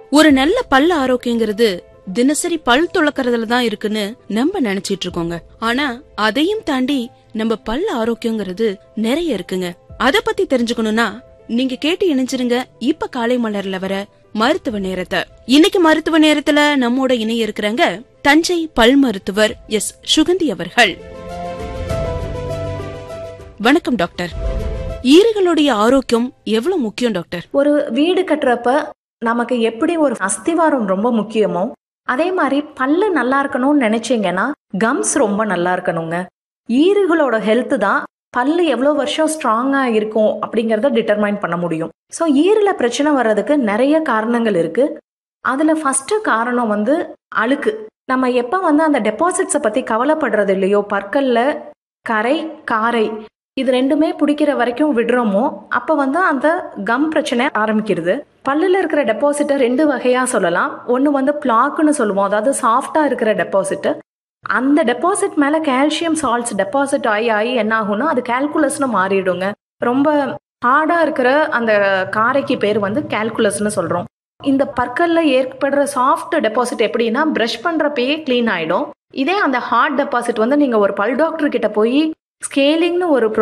ஒரு நல்ல பல் ஆரோக்கியங்கிறது தினசரி பல் துளக்கறதுல தான் இருக்குன்னு நம்ம நினைச்சிட்டு இருக்கோங்க ஆனா அதையும் தாண்டி நம்ம பல் ஆரோக்கியங்கிறது நிறைய இருக்குங்க அத பத்தி தெரிஞ்சுக்கணும்னா நீங்க கேட்டு இணைஞ்சிருங்க இப்ப காலை மலர்ல வர மருத்துவ நேரத்தை இன்னைக்கு மருத்துவ நேரத்துல நம்மோட இணைய இருக்கிறாங்க தஞ்சை பல் மருத்துவர் எஸ் சுகந்தி அவர்கள் வணக்கம் டாக்டர் ஈறுகளுடைய ஆரோக்கியம் எவ்வளவு முக்கியம் டாக்டர் ஒரு வீடு கட்டுறப்ப நமக்கு எப்படி ஒரு அஸ்திவாரம் ரொம்ப முக்கியமோ அதே மாதிரி பல்லு நல்லா இருக்கணும்னு நினைச்சீங்கன்னா கம்ஸ் ரொம்ப நல்லா இருக்கணுங்க ஈறுகளோட ஹெல்த் தான் பல்லு எவ்வளோ வருஷம் ஸ்ட்ராங்கா இருக்கும் அப்படிங்கறத டிட்டர்மைன் பண்ண முடியும் ஸோ ஈரில் பிரச்சனை வர்றதுக்கு நிறைய காரணங்கள் இருக்கு அதுல ஃபர்ஸ்ட் காரணம் வந்து அழுக்கு நம்ம எப்போ வந்து அந்த டெபாசிட்ஸை பத்தி கவலைப்படுறது இல்லையோ பற்கல்ல கரை காரை இது ரெண்டுமே பிடிக்கிற வரைக்கும் விடுறோமோ அப்போ வந்து அந்த கம் பிரச்சனை ஆரம்பிக்கிறது பல்லில் இருக்கிற டெபாசிட்டை ரெண்டு வகையாக சொல்லலாம் ஒன்று வந்து பிளாக்குன்னு சொல்லுவோம் அதாவது சாஃப்டாக இருக்கிற டெபாசிட்டு அந்த டெபாசிட் மேலே கால்சியம் சால்ட்ஸ் டெபாசிட் ஆகி ஆகி என்ன ஆகும்னா அது கால்குலஸ்னு மாறிடுங்க ரொம்ப ஹார்டாக இருக்கிற அந்த காரைக்கு பேர் வந்து கால்குலஸ்னு சொல்கிறோம் இந்த பற்கல்ல ஏற்படுற சாஃப்ட் டெபாசிட் எப்படின்னா ப்ரஷ் பண்ணுறப்பயே க்ளீன் ஆகிடும் இதே அந்த ஹார்ட் டெபாசிட் வந்து நீங்கள் ஒரு பல் டாக்டர் கிட்ட போய் ஸ்கேலிங்னு ஒரு